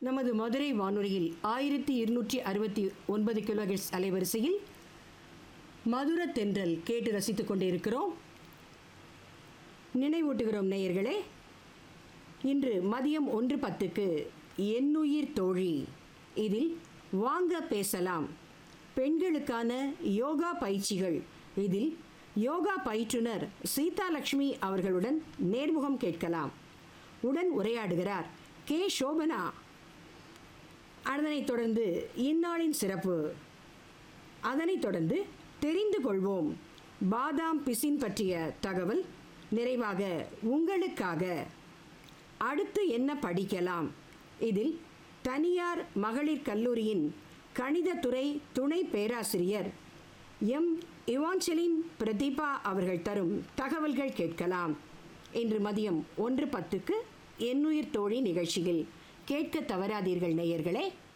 நமது மதுரை வானொலியில் ஆயிரத்தி இருநூற்றி அறுபத்தி ஒன்பது கிலோஹெர்ட்ஸ் அலைவரிசையில் மதுர தென்றல் கேட்டு ரசித்துக் கொண்டிருக்கிறோம் நினைவூட்டுகிறோம் நேயர்களே இன்று மதியம் ஒன்று பத்துக்கு எண்ணுயிர் தோழி இதில் வாங்க பேசலாம் பெண்களுக்கான யோகா பயிற்சிகள் இதில் யோகா பயிற்றுனர் சீதாலட்சுமி அவர்களுடன் நேர்முகம் கேட்கலாம் உடன் உரையாடுகிறார் கே சோபனா அதனைத் தொடர்ந்து இந்நாளின் சிறப்பு அதனைத் தொடர்ந்து தெரிந்து கொள்வோம் பாதாம் பிசின் பற்றிய தகவல் நிறைவாக உங்களுக்காக அடுத்து என்ன படிக்கலாம் இதில் தனியார் மகளிர் கல்லூரியின் கணிதத்துறை துணை பேராசிரியர் எம் இவாஞ்சலின் பிரதீபா அவர்கள் தரும் தகவல்கள் கேட்கலாம் இன்று மதியம் ஒன்று பத்துக்கு எண்ணுயிர் தோழி நிகழ்ச்சியில் கேட்க தவறாதீர்கள் நேயர்களே